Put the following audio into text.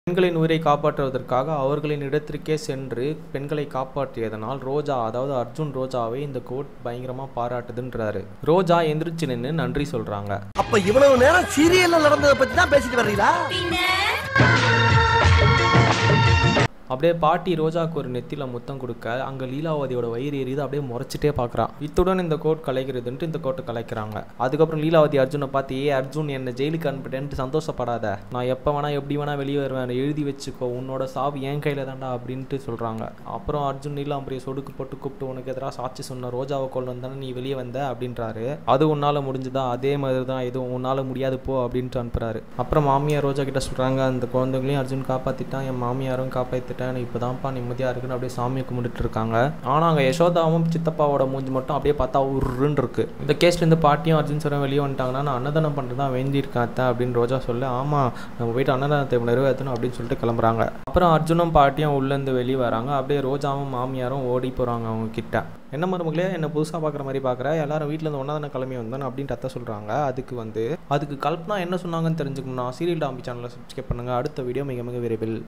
பெண்களின் உயிரை காப்பாற்றுவதற்காக அவர்களின் இடத்திற்கே சென்று பெண்களை காப்பாற்றியதனால் ரோஜா அதாவது அர்ஜுன் ரோஜாவை இந்த கோர்ட் பயங்கரமா பாராட்டுதுன்றாரு ரோஜா எந்திரிச்சு நின்று நன்றி சொல்றாங்க அப்ப இவ்வளவு நேரம் சீரியல்ல நடந்ததை பத்தி தான் பேசிட்டு வர்றீங்களா அப்படியே பாட்டி ரோஜாக்கு ஒரு நெத்தியில முத்தம் கொடுக்க அங்க லீலாவதியோட வயிறு எரியுது அப்படியே முறைச்சிட்டே பார்க்கறா இத்துடன் இந்த கோர்ட் கலைக்கிறதுன்ட்டு இந்த கோர்ட்டை கலைக்கிறாங்க அதுக்கப்புறம் லீலாவதி அர்ஜுனை பார்த்து ஏ அர்ஜுன் என்னை ஜெயிலுக்கு அனுப்பிட்டேன்ட்டு சந்தோஷப்படாத நான் எப்போ வேணா எப்படி வேணா வெளியே வருவேன் எழுதி வச்சுக்கோ உன்னோட சாவு என் கையில தான்டா அப்படின்ட்டு சொல்றாங்க அப்புறம் அர்ஜுன் நீலாம்பரிய சொடுக்கு போட்டு கூப்பிட்டு உனக்கு எதிராக சாட்சி சொன்ன ரோஜாவை கொண்டு வந்தானே நீ வெளியே வந்த அப்படின்றாரு அது உன்னால முடிஞ்சுதா அதே மாதிரி தான் எதுவும் உன்னால முடியாது போ அப்படின்ட்டு அனுப்புறாரு அப்புறம் மாமியார் ரோஜா கிட்ட சொல்றாங்க அந்த குழந்தைங்களையும் அர்ஜுன் காப்பாத்திட்டான் என் மாமியாரும் காப்பாத்திட்டேன் எனக்கு இப்போதான்ப்பா நிம்மதியா இருக்குன்னு அப்படியே சாமியை கும்பிட்டுட்டு இருக்காங்க ஆனா அங்க யசோதாவும் சித்தப்பாவோட மூஞ்சி மட்டும் அப்படியே பார்த்தா உருன்னு இருக்கு இந்த கேஸ்ல இருந்து பாட்டியும் அர்ஜுன் சாரும் வெளியே வந்துட்டாங்கன்னா நான் அன்னதானம் பண்ணுறதா வேண்டியிருக்கேன் அத்தை அப்படின்னு ரோஜா சொல்ல ஆமா நம்ம போயிட்டு அன்னதானத்தை நிறைவேற்றணும் அப்படின்னு சொல்லிட்டு கிளம்புறாங்க அப்புறம் அர்ஜுனும் பாட்டியும் உள்ளேருந்து வெளியே வராங்க அப்படியே ரோஜாவும் மாமியாரும் ஓடி போறாங்க அவங்க கிட்ட என்ன மருமகளே என்ன புதுசாக பார்க்குற மாதிரி பார்க்குற எல்லாரும் வீட்டில் இருந்து ஒன்றா தானே கிளம்பி வந்தோம் அப்படின்ட்டு அத்தை சொல்கிறாங்க அதுக்கு வந்து அதுக்கு கல்பனா என்ன சொன்னாங்கன்னு தெரிஞ்சுக்கணும்னா சீரியல் டாம்பி சேனலை சப்ஸ்கிரைப் பண்ணுங்கள் அடுத்த வீடியோ மிக மிக விரைவில்